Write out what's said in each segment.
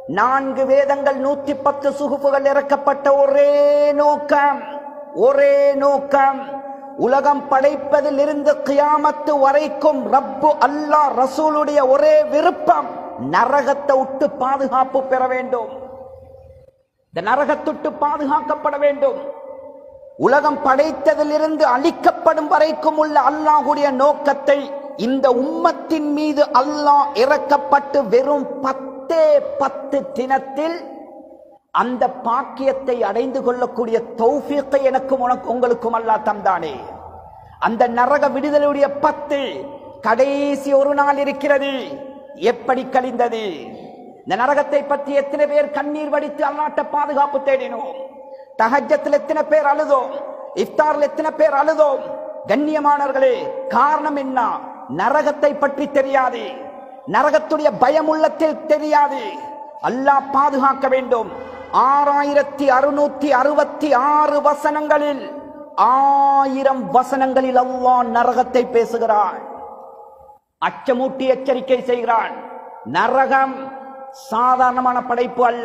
நான்கு வேதங்கள் நூத்தி பத்து சுகுப்புகள் இறக்கப்பட்ட ஒரே நோக்கம் ஒரே நோக்கம் உலகம் படைப்பதில் இருந்து கியாமத்து வரைக்கும் ரப்பு அல்லாஹ் ரசூலுடைய ஒரே விருப்பம் நரகத்தை விட்டு பாதுகாப்பு பெற வேண்டும் இந்த நரகத்துட்டு பாதுகாக்கப்பட வேண்டும் உலகம் படைத்ததிலிருந்து அழிக்கப்படும் வரைக்கும் உள்ள அல்லாஹுடைய நோக்கத்தை இந்த உம்மத்தின் மீது அல்லாஹ் இறக்கப்பட்டு வெறும் பத்தே பத்து தினத்தில் அந்த பாக்கியத்தை அடைந்து கொள்ளக்கூடிய தௌஃபீக்கை எனக்கும் உனக்கு உங்களுக்கும் அல்லாஹ் தந்தானே அந்த நரக விடுதலுடைய பத்து கடைசி ஒரு நாள் இருக்கிறது எப்படி கழிந்தது இந்த நரகத்தை பற்றி எத்தனை பேர் கண்ணீர் வடித்து அல்லாட்ட பாதுகாப்பு தேடினோம் தஹஜத்தில் எத்தனை பேர் அழுதோம் இஃப்தாரில் எத்தனை பேர் அழுதோம் கண்ணியமானவர்களே காரணம் என்ன நரகத்தை பற்றி தெரியாது நரகத்துடைய பயம் உள்ளத்தில் தெரியாது அல்லாஹ் பாதுகாக்க வேண்டும் ஆறாயிரத்தி அறுநூத்தி அறுபத்தி ஆறு வசனங்களில் ஆயிரம் வசனங்களில் அல்லாஹ் நரகத்தை பேசுகிறான் அச்சமூட்டி எச்சரிக்கை செய்கிறான் நரகம் சாதாரணமான படைப்பு அல்ல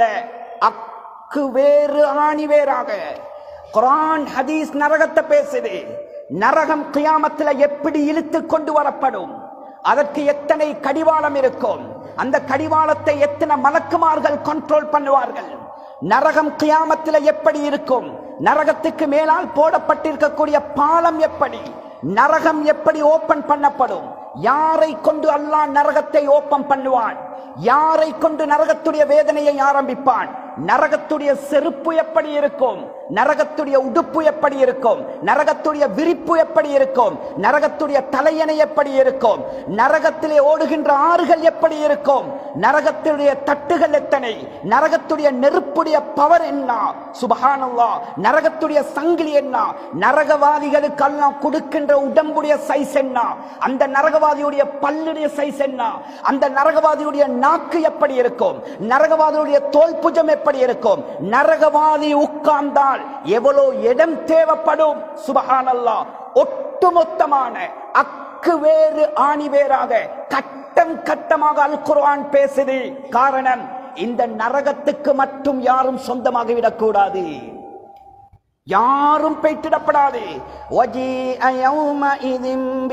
அக்கு வேறு ஆணி வேறாக குரான் ஹதீஸ் நரகத்தை பேசுது நரகம் கியாமத்தில் எப்படி இழுத்து கொண்டு வரப்படும் அதற்கு எத்தனை கடிவாளம் இருக்கும் அந்த கடிவாளத்தை எத்தனை மலக்குமார்கள் கண்ட்ரோல் பண்ணுவார்கள் நரகம் கியாமத்தில் எப்படி இருக்கும் நரகத்துக்கு மேலால் போடப்பட்டிருக்கக்கூடிய பாலம் எப்படி நரகம் எப்படி ஓபன் பண்ணப்படும் யாரை கொண்டு அல்லாஹ் நரகத்தை ஓபன் பண்ணுவான் யாரை கொண்டு நரகத்துடைய வேதனையை ஆரம்பிப்பான் நரகத்துடைய செருப்பு எப்படி இருக்கும் நரகத்துடைய உடுப்பு எப்படி இருக்கும் நரகத்துடைய விரிப்பு எப்படி இருக்கும் நரகத்துடைய தலையணை எப்படி இருக்கும் நரகத்திலே ஓடுகின்ற ஆறுகள் எப்படி இருக்கும் நரகத்துடைய தட்டுகள் எத்தனை நரகத்துடைய நெருப்புடைய பவர் என்ன சுபஹானல்லா நரகத்துடைய சங்கிலி என்ன நரகவாதிகளுக்கு எல்லாம் கொடுக்கின்ற உடம்புடைய சைஸ் என்ன அந்த நரகவாதியுடைய பல்லுடைய சைஸ் என்ன அந்த நரகவாதியுடைய நாக்கு எப்படி இருக்கும் நரகவாதியுடைய தோல் புஜம் எப்படி இருக்கும் நரகவாதி உட்கார்ந்தால் எவ்வளவு இடம் தேவைப்படும் சுபஹானல்லா ஒட்டுமொத்தமான அக்கு வேறு ஆணி வேறாக கட்டம் கட்டமாக அல் குர்ஆன் பேசுது காரணம் இந்த நரகத்துக்கு மட்டும் யாரும் சொந்தமாக விடக்கூடாது யாரும் பெற்றிடப்படாது وَجِيءَ يَوْمَئِذٍ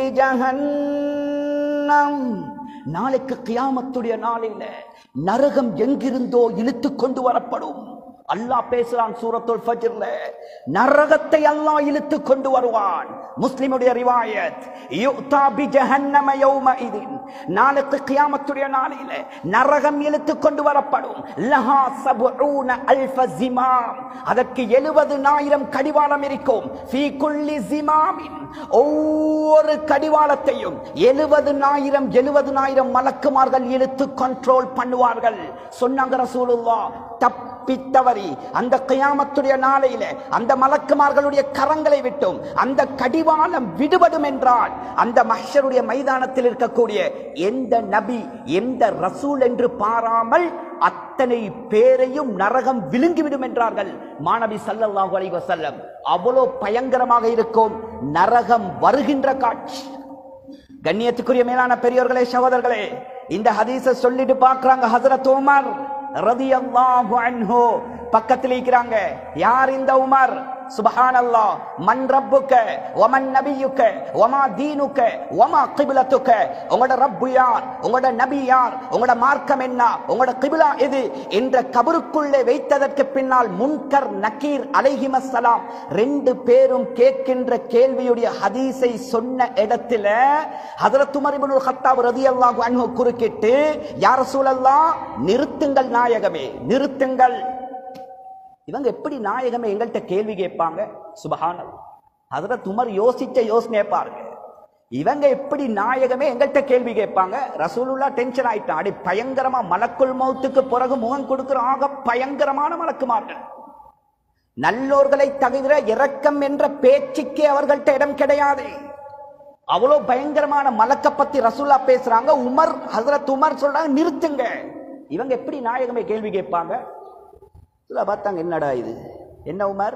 بِجَهَنَّمَ நாளைக்கு கியாமத்துடைய நாளில நரகம் எங்கிருந்தோ இழுத்து கொண்டு வரப்படும் அல்லாஹ் பேசுறான் சூரத்துல் ஃபஜ்ர்ல நரகத்தை அல்லாஹ் இழுத்து கொண்டு வருவான் முஸ்லிமுடைய ரிவாயத் யுக்தா பி ஜஹன்னம யௌமஇதின் நாளைக்கு கியாமத்துடைய நாளில நரகம் இழுத்து கொண்டு வரப்படும் லஹா சபூன அல்ஃப ஜிமாம் அதற்கு எழுபது ஆயிரம் கடிவாளம் இருக்கும் ஃபீ குல்லி ஜிமாமின் ஒவ்வொரு கடிவாளத்தையும் எழுபது ஆயிரம் எழுபது ஆயிரம் மலக்குமார்கள் இழுத்து கண்ட்ரோல் பண்ணுவார்கள் சொன்னாங்க ரசூலுல்லாஹ் தப்பித்தவரி அந்த கியாமத்துடைய நாளையில அந்த மலக்குமார்களுடைய கரங்களை விட்டும் அந்த கடிவாளம் விடுபடும் என்றால் அந்த மஹ்ஷருடைய மைதானத்தில் இருக்கக்கூடிய எந்த நபி எந்த ரசூல் என்று பாராமல் அத்தனை பேரையும் நரகம் விழுங்கிவிடும் என்றார்கள் மாணவி சல்லல்லாஹு அலைஹி வஸல்லம் அவ்வளோ பயங்கரமாக இருக்கும் நரகம் வருகின்ற காட்சி கண்ணியத்துக்குரிய மேலான பெரியோர்களே சகோதரர்களே இந்த ஹதீஸ சொல்லிட்டு பார்க்கறாங்க ஹசரத் உமர் ரதியல்லாஹு அன்ஹு பக்கத்தில் இருக்கிறாங்க யார் இந்த உமர் சுபஹானல்லாஹ் மன் ரப்புக்க வமன் நபியுக்க வமா தீனுக்க வமா கிபிலத்துக்க உங்களோட ரப்பு யார் உங்களோட நபி யார் உங்களோட மார்க்கம் என்ன உங்களோட கிபிலா எது என்ற கபருக்குள்ளே வைத்ததற்கு பின்னால் முன்கர் நக்கீர் அலைஹிமஸ்ஸலாம் ரெண்டு பேரும் கேட்கின்ற கேள்வியுடைய ஹதீஸை சொன்ன இடத்துல ஹஜரத் உமர் இப்னுல் கத்தாப் ரலியல்லாஹு அன்ஹு குறுக்கிட்டு யா ரசூலல்லாஹ் நிறுத்துங்கள் நாயகமே நிறுத்துங்கள் இவங்க எப்படி நாயகமே எங்கள்கிட்ட கேள்வி கேட்பாங்க சுபஹானல் ஹஜரத் உமர் யோசிச்ச யோசனை பாருங்க இவங்க எப்படி நாயகமே எங்கள்கிட்ட கேள்வி கேட்பாங்க ரசூலுல்லா டென்ஷன் ஆயிட்டான் அடி பயங்கரமா மலக்குள் மௌத்துக்கு பிறகு முகம் கொடுக்கிற ஆக பயங்கரமான மலக்குமார்கள் நல்லோர்களை தவிர இரக்கம் என்ற பேச்சுக்கே அவர்கள்ட்ட இடம் கிடையாது அவ்வளவு பயங்கரமான மலக்க பத்தி ரசூல்லா பேசுறாங்க உமர் ஹசரத் உமர் சொல்றாங்க நிறுத்துங்க இவங்க எப்படி நாயகமே கேள்வி கேட்பாங்க ரசூலா பார்த்தாங்க என்னடா இது என்ன உமர்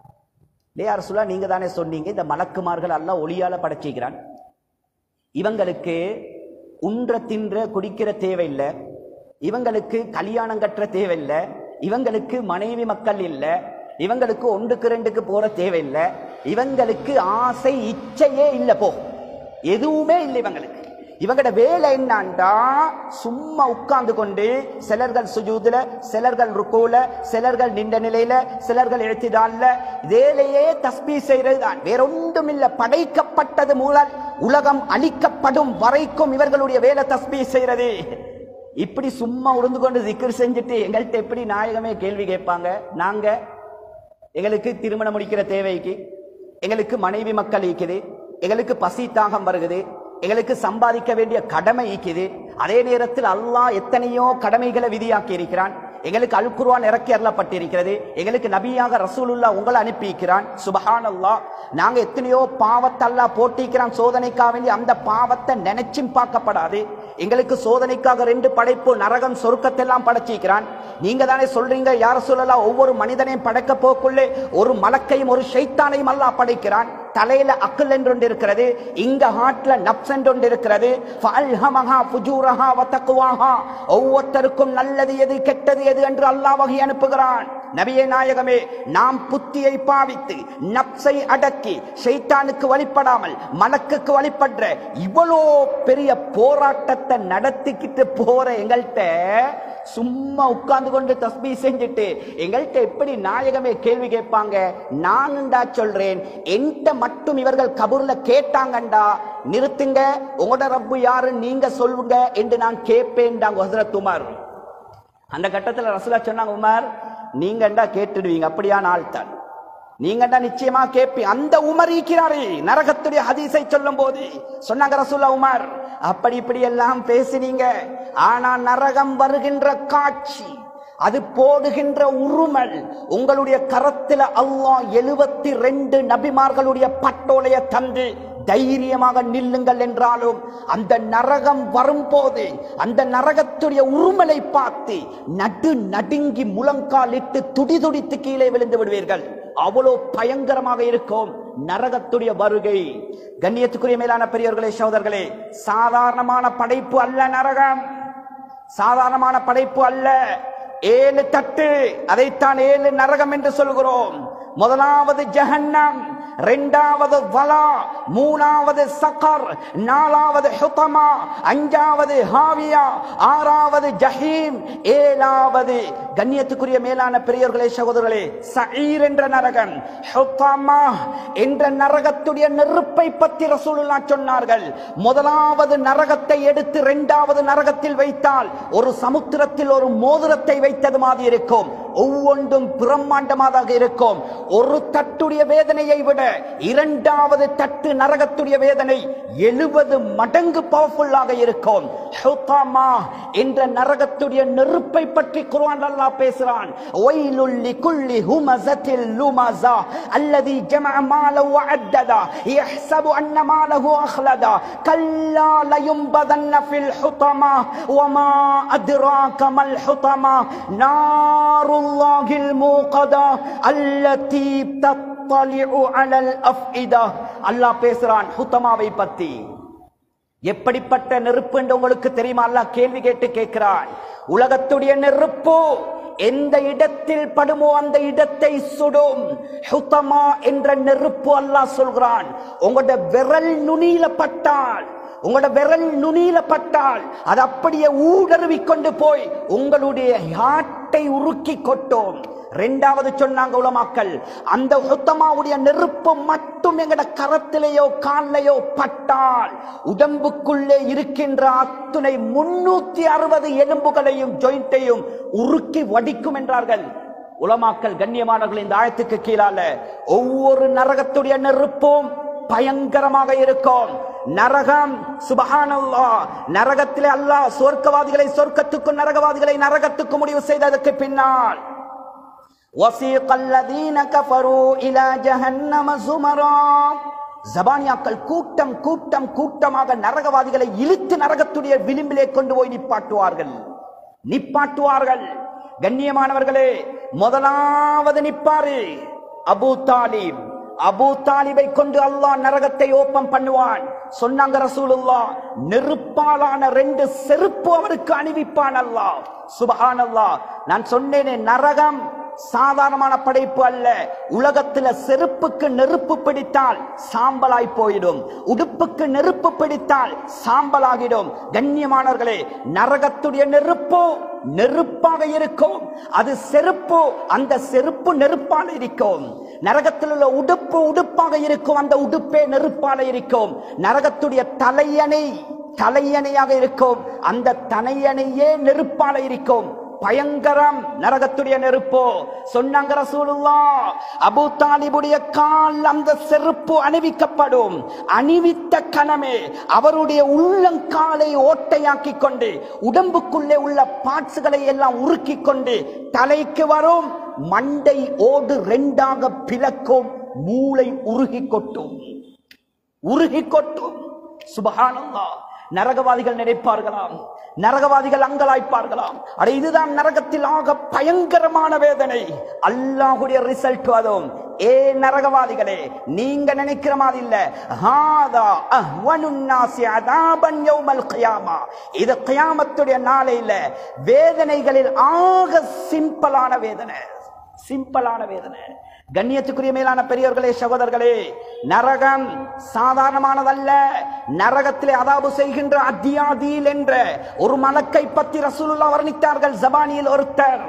லே அரசுலா நீங்க தானே சொன்னீங்க இந்த மலக்குமார்கள் எல்லாம் ஒளியால படைச்சிக்கிறான் இவங்களுக்கு உன்ற தின்ற குடிக்கிற தேவையில்லை இவங்களுக்கு கல்யாணம் கட்டுற தேவையில்லை இவங்களுக்கு மனைவி மக்கள் இல்ல இவங்களுக்கு ஒன்றுக்கு ரெண்டுக்கு போற தேவையில்லை இவங்களுக்கு ஆசை இச்சையே இல்ல போ எதுவுமே இல்லை இவங்களுக்கு இவங்களோட வேலை என்னண்டா சும்மா உட்கார்ந்து கொண்டு சிலர்கள் சுஜூதுல சிலர்கள் ருக்குல சிலர்கள் நின்ற நிலையில சிலர்கள் எழுத்திடான்ல வேலையே தஸ்பீ செய்யறது தான் வேற ஒன்றும் இல்ல படைக்கப்பட்டது முதல் உலகம் அழிக்கப்படும் வரைக்கும் இவர்களுடைய வேலை தஸ்பீ செய்யறது இப்படி சும்மா உருந்து கொண்டு திக்கர் செஞ்சுட்டு எங்கள்கிட்ட எப்படி நாயகமே கேள்வி கேட்பாங்க நாங்க எங்களுக்கு திருமணம் முடிக்கிற தேவைக்கு எங்களுக்கு மனைவி மக்கள் இருக்குது எங்களுக்கு பசி தாகம் வருகுது எங்களுக்கு சம்பாதிக்க வேண்டிய கடமை இருக்குது அதே நேரத்தில் அல்லாஹ் எத்தனையோ கடமைகளை விதியாக்கி இருக்கிறான் எங்களுக்கு அல் குர்ஆன் இறக்கி அருளப்பட்டிருக்கிறது எங்களுக்கு நபியாக ரசூலுல்லா உங்களை அனுப்பியிருக்கிறான் சுபஹான் அல்லாஹ் நாங்க எத்தனையோ பாவத்தை அல்லாஹ் போட்டிக்கிறான் சோதனைக்காக வேண்டி அந்த பாவத்தை நினைச்சும் பார்க்கப்படாது எங்களுக்கு சோதனைக்காக ரெண்டு படைப்பு நரகம் சொருக்கத்தெல்லாம் படைச்சிக்கிறான் நீங்க தானே சொல்றீங்க யார சொல்லலாம் ஒவ்வொரு மனிதனையும் படைக்க போக்குள்ளே ஒரு மலக்கையும் ஒரு ஷைத்தானையும் அல்லாஹ் படைக்கிறான் தலையில அக்கல் என்று ஒன்று இருக்கிறது இங்க ஹார்ட்ல நப்ஸ் என்று ஒன்று இருக்கிறது ஃபஅல்ஹமஹா ஃபுஜூரஹா வ தக்வாஹா ஒவ்வொருத்தருக்கும் நல்லது எது கெட்டது எது என்று அல்லாஹ் வகை அனுப்புகிறான் நபியே நாயகமே நாம் புத்தியை பாவித்து நப்சை அடக்கி ஷைத்தானுக்கு வழிபடாமல் மலக்குக்கு வழிபடுற இவ்வளோ பெரிய போராட்டத்தை நடத்திக்கிட்டு போற எங்கள்கிட்ட சும்மா உட்கார்ந்து கொண்டு தஸ்பீ செஞ்சுட்டு எங்கள்கிட்ட எப்படி நாயகமே கேள்வி கேட்பாங்க நான்டா சொல்றேன் என்கிட்ட மட்டும் இவர்கள் கபூர்ல கேட்டாங்கண்டா நிறுத்துங்க உங்களோட ரப்பு யாரு நீங்க சொல்லுங்க என்று நான் கேட்பேன்டாங்க ஹசரத் உமர் அந்த கட்டத்துல ரசூலா சொன்னாங்க உமர் நீங்கண்டா கேட்டுடுவீங்க அப்படியான ஆள் தான் நீங்கண்டா நிச்சயமா கேப்பி அந்த உமர் இருக்கிறாரே நரகத்துடைய ஹதீஸை சொல்லும் போது சொன்னாங்க ரசூலா உமர் அப்படி இப்படி எல்லாம் பேசினீங்க ஆனா நரகம் வருகின்ற காட்சி அது போடுகின்ற உருமல் உங்களுடைய கரத்துல அல்லாஹ் எழுபத்தி ரெண்டு நபிமார்களுடைய பட்டோலைய தந்து தைரியமாக நில்லுங்கள் என்றாலும் அந்த நரகம் வரும்போது அந்த நரகத்துடைய உருமலை பார்த்து நடு நடுங்கி முழங்காலிட்டு துடி துடித்து கீழே விழுந்து விடுவீர்கள் அவ்வளோ பயங்கரமாக இருக்கும் நரகத்துடைய வருகை கண்ணியத்துக்குரிய மேலான பெரியவர்களே சகோதரர்களே சாதாரணமான படைப்பு அல்ல நரகம் சாதாரணமான படைப்பு அல்ல ஏழு தட்டு அதைத்தான் ஏழு நரகம் என்று சொல்கிறோம் முதலாவது ஜஹன்னம் இரண்டாவது வலா மூணாவது சக்கர் நாலாவது ஹுதமா அஞ்சாவது ஹாவியா ஆறாவது ஜஹீம் ஏழாவது கண்ணியத்துக்குரிய மேலான பெரியவர்களே சகோதரர்களே சஈர் என்ற நரகம் ஹுதமா என்ற நரகத்துடைய நெருப்பை பற்றி ரசூலுல்லா சொன்னார்கள் முதலாவது நரகத்தை எடுத்து இரண்டாவது நரகத்தில் வைத்தால் ஒரு சமுத்திரத்தில் ஒரு மோதிரத்தை வைத்தது மாதிரி இருக்கும் ஒவ்வொன்றும் பிரம்மாண்டமாக இருக்கும் ஒரு தட்டுடைய வேதனையை விட இரண்டாவது தட்டு நரகத்துடைய வேதனை எழுபது மடங்கு பவர்ஃபுல்லாக இருக்கும் ஹுதாமா என்ற நரகத்துடைய நெருப்பை பற்றி குர்ஆன் அல்லாஹ் பேசுறான் ஒயிலுல்லி குல்லி ஹுமஸத்தில் லுமஸா அல்லதி ஜமஅ மால வஅத்ததா யஹ்சபு அன்ன மாலஹு அக்லதா கல்லா லயும்பதன்ன ஃபில் ஹுதமா வமா அத்ராக மல் ஹுதமா நாருல்லாஹில் மூகதா அல்லதி தத்தலிஉ அலல் அஃஇதா அல்லாஹ் பேசுறான் ஹுதமாவை பத்தி எப்படிப்பட்ட நெருப்பு என்று உங்களுக்கு தெரியுமா அல்லாஹ் கேள்வி கேட்டு கேட்கிறான் உலகத்துடைய நெருப்பு எந்த இடத்தில் படுமோ அந்த இடத்தை சுடும் ஹுதமா என்ற நெருப்பு அல்லாஹ் சொல்கிறான் உங்களோட விரல் நுனியில பட்டால் உங்களோட விரல் நுனியில பட்டால் அது அப்படியே ஊடுருவி கொண்டு போய் உங்களுடைய யாட்டை உருக்கி கொட்டும் ரெண்டாவது சொன்னாங்க உலமாக்கள் அந்த உத்தமாவுடைய நெருப்பு மட்டும் எங்கட கரத்திலேயோ கால்லையோ பட்டால் உடம்புக்குள்ளே இருக்கின்ற அத்துணை முன்னூத்தி அறுபது எலும்புகளையும் ஜொயிண்ட்டையும் உருக்கி வடிக்கும் என்றார்கள் உலமாக்கள் கண்ணியமானவர்கள் இந்த ஆயத்துக்கு கீழால ஒவ்வொரு நரகத்துடைய நெருப்பும் பயங்கரமாக இருக்கும் நரகம் சுபஹானல்லாஹ் நரகத்திலே அல்லாஹ் சொர்க்கவாதிகளை சொர்க்கத்துக்கும் நரகவாதிகளை நரகத்துக்கு முடிவு செய்ததற்கு பின்னால் وَسِيقَ الَّذِينَ كَفَرُوا إِلَى جَهَنَّمَ زُمَرًا ஜபானியாக்கள் கூட்டம் கூட்டம் கூட்டமாக நரகவாதிகளை இழுத்து நரகத்துடைய விளிம்பிலே கொண்டு போய் நிப்பாட்டுவார்கள் நிப்பாட்டுவார்கள் கண்ணியமானவர்களே முதலாவது நிப்பாரு அபூ தாலிப் அபூ தாலிபை கொண்டு அல்லாஹ் நரகத்தை ஓப்பன் பண்ணுவான் சொன்னாங்க ரசூலுல்லா நெருப்பாலான ரெண்டு செருப்பு அவருக்கு அணிவிப்பான் அல்லாஹ் சுபஹானல்லாஹ் நான் சொன்னேனே நரகம் சாதாரணமான படைப்பு அல்ல உலகத்துல செருப்புக்கு நெருப்பு பிடித்தால் சாம்பலாய் போயிடும் உடுப்புக்கு நெருப்பு பிடித்தால் சாம்பலாகிடும் கண்ணியமானவர்களே நரகத்துடைய நெருப்பு நெருப்பாக இருக்கும் அது செருப்பு அந்த செருப்பு நெருப்பால் இருக்கும் நரகத்தில் உள்ள உடுப்பு உடுப்பாக இருக்கும் அந்த உடுப்பே நெருப்பால இருக்கும் நரகத்துடைய தலையணை தலையணையாக இருக்கும் அந்த தலையணையே நெருப்பால இருக்கும் பயங்கரம் நரகத்துடைய நெருப்போ சொன்னாங்க ரசூலுல்லா அபூ தாலிபுடைய கால் அந்த செருப்பு அணிவிக்கப்படும் அணிவித்த கணமே அவருடைய உள்ளங்காலை ஓட்டையாக்கி கொண்டு உடம்புக்குள்ளே உள்ள பார்ட்ஸ்களை எல்லாம் உருக்கி கொண்டு தலைக்கு வரும் மண்டை ஓடு ரெண்டாக பிளக்கும் மூளை உருகி கொட்டும் உருகி கொட்டும் சுபஹானல்லாஹ் நரகவாதிகள் நினைப்பார்களாம் நரகவாதிகள் அங்கலாய்ப்பார்களாம் அட இதுதான் நரகத்தில் ஆக பயங்கரமான வேதனை அல்லாஹுடைய ரிசல்ட் அதுவும் ஏ நரகவாதிகளே நீங்க நினைக்கிற மாதிரி இல்ல ஹாதா அஹ்வனுன் நாசி அதாபன் யௌமல் கியாமா இது கியாமத்துடைய நாளையில வேதனைகளில் ஆக சிம்பிளான வேதனை சிம்பிளான வேதனை கண்ணியத்துக்குரிய மேலான பெரியவர்களே சகோதரர்களே நரகம் சாதாரணமானதல்ல நரகத்திலே அதாபு செய்கின்ற அத்தியாதியில் என்ற ஒரு மலக்கை பத்தி ரசூலுல்லா வர்ணித்தார்கள் ஜபானியில் ஒருத்தர்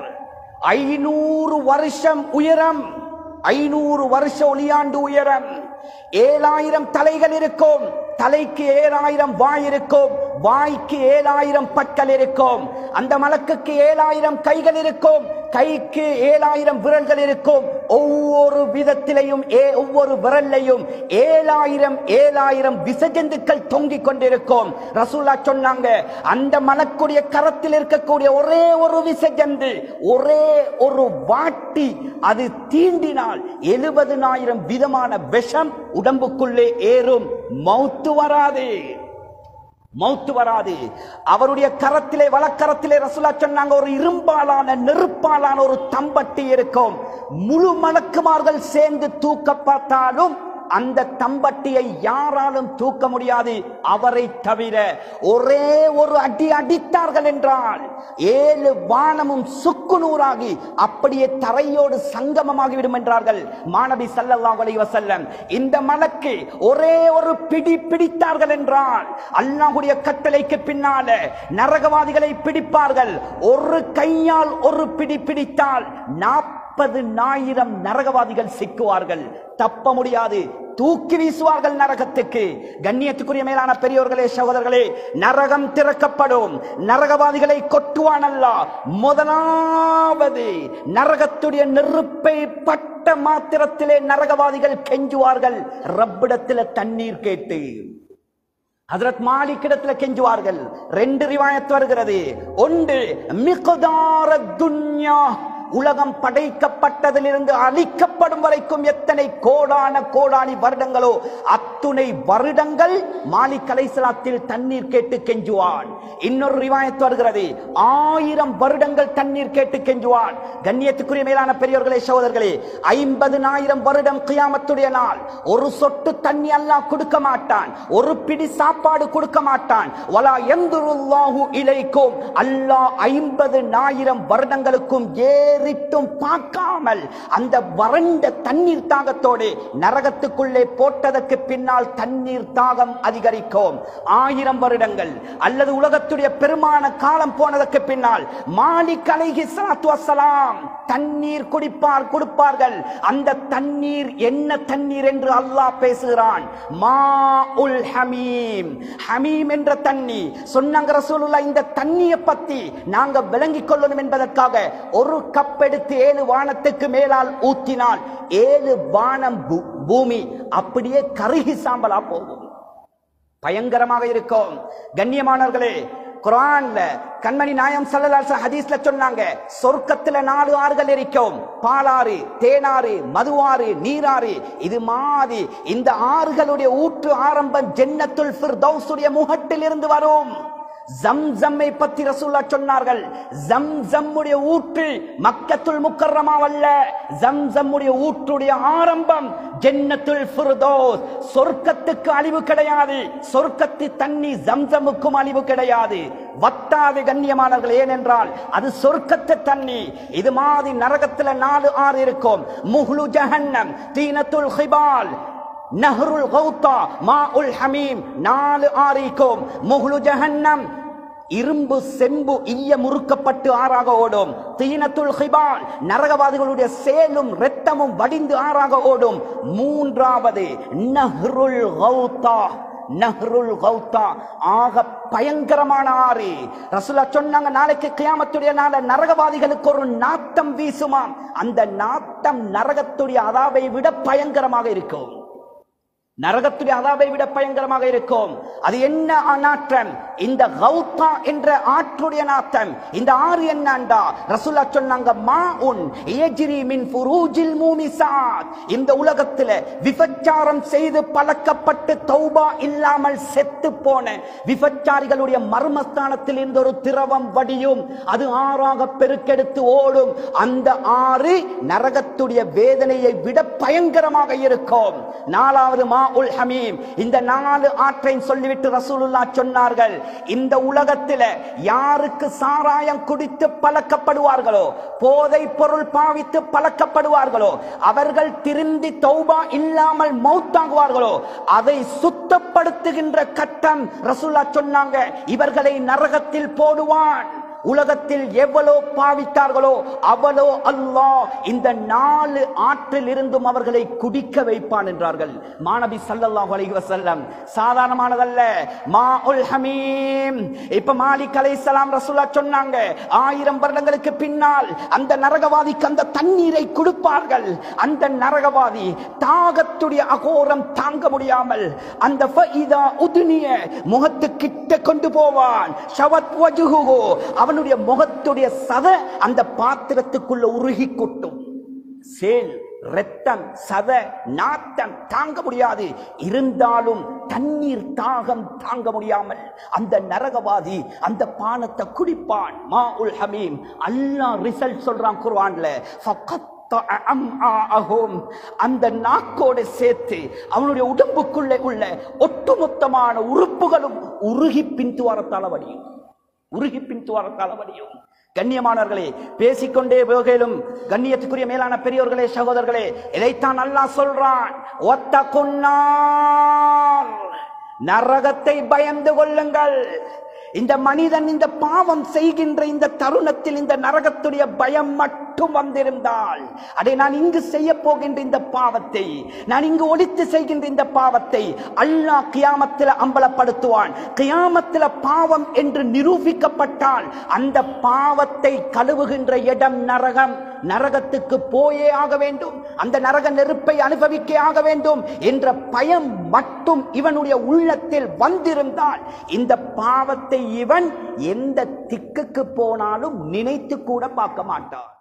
ஐநூறு வருஷம் உயரம் ஐநூறு வருஷ ஒளியாண்டு உயரம் ஏழாயிரம் தலைகள் இருக்கும் தலைக்கு ஏழாயிரம் வாய் இருக்கும் வாய்க்கு ஏழாயிரம் பற்கள் இருக்கும் அந்த மலக்குக்கு ஏழாயிரம் கைகள் இருக்கும் கைக்கு ஏழாயிரம் விரல்கள் இருக்கும் ஒவ்வொரு விதத்திலையும் ஏ- ஒவ்வொரு விரல்லையும் ஏழாயிரம் ஏழாயிரம் விசஜந்துக்கள் தொங்கிக் கொண்டிருக்கும் ரசூல்லா சொன்னாங்க அந்த மலக்குடைய கரத்தில் இருக்கக்கூடிய ஒரே ஒரு விசஜந்து ஒரே ஒரு வாட்டி அது தீண்டினால் எழுபதுனாயிரம் விதமான விஷம் உடம்புக்குள்ளே ஏறும் மௌத்து வராது மௌத்து வராது அவருடைய கரத்திலே வலக்கரத்திலே ரசூலா சொன்னாங்க ஒரு இரும்பாலான நெருப்பாலான ஒரு தம்பட்டி இருக்கும் முழு மலக்குமார்கள் சேர்ந்து தூக்க பார்த்தாலும் அந்த தம்பட்டியை யாராலும் தூக்க முடியாது அவரை தவிர ஒரே ஒரு அடி அடித்தார்கள் என்றால் ஏழு வானமும் சுக்குநூறாகி அப்படியே தரையோடு சங்கமமாகிவிடும் என்றார்கள் மாணவி ஸல்லல்லாஹு அலைஹி வஸல்லம் இந்த மலக்கு ஒரே ஒரு பிடி பிடித்தார்கள் என்றால் அல்லாஹ்வுடைய கட்டளைக்கு பின்னால நரகவாதிகளை பிடிப்பார்கள் ஒரு கையால் ஒரு பிடி பிடித்தால் நாற்பது ஆயிரம் நரகவாதிகள் சிக்குவார்கள் தப்ப முடியாது தூக்கி வீசுவார்கள் நரகத்துக்கு கண்ணியத்துக்குரிய மேலான பெரியோர்களே சகோதரர்களே நரகம் திறக்கப்படும் நரகவாதிகளை கொட்டுவான் அல்லாஹ் முதலாவது நரகத்துடைய நெருப்பை பட்ட மாத்திரத்திலே நரகவாதிகள் கெஞ்சுவார்கள் ரப்பிடத்தில தண்ணீர் கேட்டு ஹஜரத் மாலிக் இடத்துல கெஞ்சுவார்கள் ரெண்டு ரிவாயத் வருகிறது ஒன்று மிகுதார துன்யா உலகம் படைக்கப்பட்டதிலிருந்து அழிக்கப்படும் வரைக்கும் எத்தனை கோடான கோடானி வருடங்களோ அத்துணை வருடங்கள் மாலிக் அலைசலாத்தில் தண்ணீர் கேட்டு கெஞ்சுவான் இன்னொரு ரிவாயத் வருகிறது ஆயிரம் வருடங்கள் தண்ணீர் கேட்டு கெஞ்சுவான் கண்ணியத்துக்குரிய மேலான பெரியோர்களே சகோதரர்களே ஐம்பதுனாயிரம் வருடம் கியாமத்துடைய நாள் ஒரு சொட்டு தண்ணி அல்லாஹ் கொடுக்க மாட்டான் ஒரு பிடி சாப்பாடு கொடுக்க மாட்டான் வலா எந்துருல்லாஹு இலைக்கும் அல்லாஹ் ஐம்பது ஆயிரம் வருடங்களுக்கும் ஏறிட்டும் பார்க்காமல் அந்த வறண்ட தண்ணீர் தாகத்தோடு நரகத்துக்குள்ளே போட்டதற்கு பின்னால் தண்ணீர் தாகம் அதிகரிக்கும் ஆயிரம் வருடங்கள் அல்லது உலகத்துடைய பெருமான காலம் போனதற்கு பின்னால் மாலிக் அலைஹி ஸலாத்து வஸ்ஸலாம் தண்ணீர் குடிப்பார் கொடுப்பார்கள் அந்த தண்ணீர் என்ன தண்ணீர் என்று அல்லாஹ் பேசுகிறான் மா உல் ஹமீம் ஹமீம் என்ற தண்ணி சொன்னாங்க ரசூலுல்லாஹ் இந்த தண்ணியை பத்தி நாங்க விளங்கிக் கொள்ளணும் என்பதற்காக ஒரு கப் எடுத்து ஏழு வானத்துக்கு மேலால் ஊத்தினால் ஏழு வானம் பூ- பூமி அப்படியே கருகி சாம்பலா போகும் பயங்கரமாக இருக்கும் கண்ணியமானவர்களே குரான்ல கண்மணி நாயம் சல்லல்லாஹு ஹதீஸ்ல சொன்னாங்க சொர்க்கத்துல நாலு ஆறுகள் இருக்கும் பாலாறு தேனாறு மதுவாறு நீராறு இது மாதிரி இந்த ஆறுகளுடைய ஊற்று ஆரம்பம் ஜென்னத்துல் ஃபிர்தௌஸுடைய முகட்டில் இருந்து வரும் ஜம்சம்மை பத்தி ரசூல்லா சொன்னார்கள் ஜம்சம்முடைய ஊற்று மக்கத்துல் முக்கர்ரமாவல்ல ஜம்சம்முடைய ஊற்றுடைய ஆரம்பம் ஜன்னத்துல் ஃபிர்தௌஸ் சொர்க்கத்துக்கு அழிவு கிடையாது சொர்க்கத்து தண்ணி ஜம்சமுக்கும் அழிவு கிடையாது வத்தாது கண்ணியமானவர்கள் ஏனென்றால் அது சொர்க்கத்து தண்ணி இது மாதிரி நரகத்துல நாலு ஆறு இருக்கும் முஹ்லு ஜஹன்னம் தீனத்துல் ஹிபால் நஹ்ருல் கௌத்தா மா உல் ஹமீம் நாலு ஆறிக்கும் முஹ்லு ஜஹன்னம் இரும்பு செம்பு ஈய முறுக்கப்பட்டு ஆறாக ஓடும் தீனத்துல் ஹிபால் நரகவாதிகளுடைய சேலும் இரத்தமும் வடிந்து ஆறாக ஓடும் மூன்றாவது நஹ்ருல் கௌத்தா நஹ்ருல் கௌத்தா ஆக பயங்கரமான ஆறு ரசூலா சொன்னாங்க நாளைக்கு கியாமத்துடைய நாள நரகவாதிகளுக்கு ஒரு நாத்தம் வீசுமாம் அந்த நாத்தம் நரகத்துடைய அதாவை விட பயங்கரமாக இருக்கும் நரகத்துடைய அதாவை விட பயங்கரமாக இருக்கும் அது என்ன ஆ நாற்றம் இந்த கௌத்தா என்ற ஆற்றுடைய நாத்தம் இந்த ஆறு என்னண்டா ரசூலா சொன்னாங்க மா உன் ஏஜிரி மின் ஃபுரூஜில் மூமிசாத் இந்த உலகத்துல விபச்சாரம் செய்து பழக்கப்பட்டு தௌபா இல்லாமல் செத்து போன விபச்சாரிகளுடைய மர்மஸ்தானத்தில் இருந்து ஒரு திரவம் வடியும் அது ஆறாக பெருக்கெடுத்து ஓடும் அந்த ஆறு நரகத்துடைய வேதனையை விட பயங்கரமாக இருக்கும் நாலாவது மா உல் ஹமீம் இந்த நாலு ஆற்றை சொல்லிவிட்டு ரசூலுல்லா சொன்னார்கள் இந்த உலகத்தில யாருக்கு சாராயம் குடித்து பழக்கப்படுவார்களோ போதை பொருள் பாவித்து பழக்கப்படுவார்களோ அவர்கள் திருந்தி தௌபா இல்லாமல் மௌத்தாகுவார்களோ அதை சுத்தப்படுத்துகின்ற கட்டம் ரசூல்லா சொன்னாங்க இவர்களை நரகத்தில் போடுவான் உலகத்தில் எவ்வளோ பாவித்தார்களோ அவ்வளோ அல்லாஹ் இந்த நாலு ஆற்றில் இருந்தும் அவர்களை குடிக்க வைப்பான் என்றார்கள் மாணவி சல்லல்லாஹு அலைஹி வஸல்லம் சாதாரணமானதல்ல மா உல் ஹமீம் இப்ப மாலிக் அலைஹிஸ்ஸலாம் ரசூலா சொன்னாங்க ஆயிரம் வருடங்களுக்கு பின்னால் அந்த நரகவாதிக்கு அந்த தண்ணீரை கொடுப்பார்கள் அந்த நரகவாதி தாகத்துடைய அகோரம் தாங்க முடியாமல் அந்த ஃபஇதா உதுனிய முகத்து கிட்ட கொண்டு போவான் ஷவத் வஜுஹு அவனுடைய முகத்துடைய சத அந்த பாத்திரத்துக்குள்ள உருகி கொட்டும் சேல் ரத்தம் சத நாட்டம் தாங்க முடியாது இருந்தாலும் தண்ணீர் தாகம் தாங்க முடியாமல் அந்த நரகவாதி அந்த பானத்தை குடிப்பான் மா உல் ஹமீம் அல்லாஹ் ரிசல்ட் சொல்றான் குர்ஆன்ல ஃபகத் அம்ஆஅஹும். அந்த நாக்கோடு சேர்த்து அவனுடைய உடம்புக்குள்ளே உள்ள ஒட்டுமொத்தமான உறுப்புகளும் உருகி பின்துவாரத்தால வடியும் உருகி பின்துவாரத்தால வடியும் கண்ணியமானவர்களே பேசிக்கொண்டே போகலும் கண்ணியத்துக்குரிய மேலான பெரியோர்களே சகோதரர்களே இதைத்தான் அல்லாஹ் சொல்றான் ஒத்த நரகத்தை பயந்து கொள்ளுங்கள் இந்த மனிதன் இந்த பாவம் செய்கின்ற இந்த தருணத்தில் இந்த நரகத்துடைய பயம் மட்டும் வந்திருந்தால் அதை நான் இங்கு செய்ய போகின்ற இந்த பாவத்தை நான் இங்கு ஒழித்து செய்கின்ற இந்த பாவத்தை அல்லாஹ் கியாமத்தில் அம்பலப்படுத்துவான் கியாமத்தில் பாவம் என்று நிரூபிக்கப்பட்டால் அந்த பாவத்தை கழுவுகின்ற இடம் நரகம் நரகத்துக்கு போயே ஆக வேண்டும் அந்த நரக நெருப்பை அனுபவிக்க ஆக வேண்டும் என்ற பயம் மட்டும் இவனுடைய உள்ளத்தில் வந்திருந்தால் இந்த பாவத்தை இவன் எந்த திக்குக்கு போனாலும் நினைத்து கூட பார்க்க மாட்டான்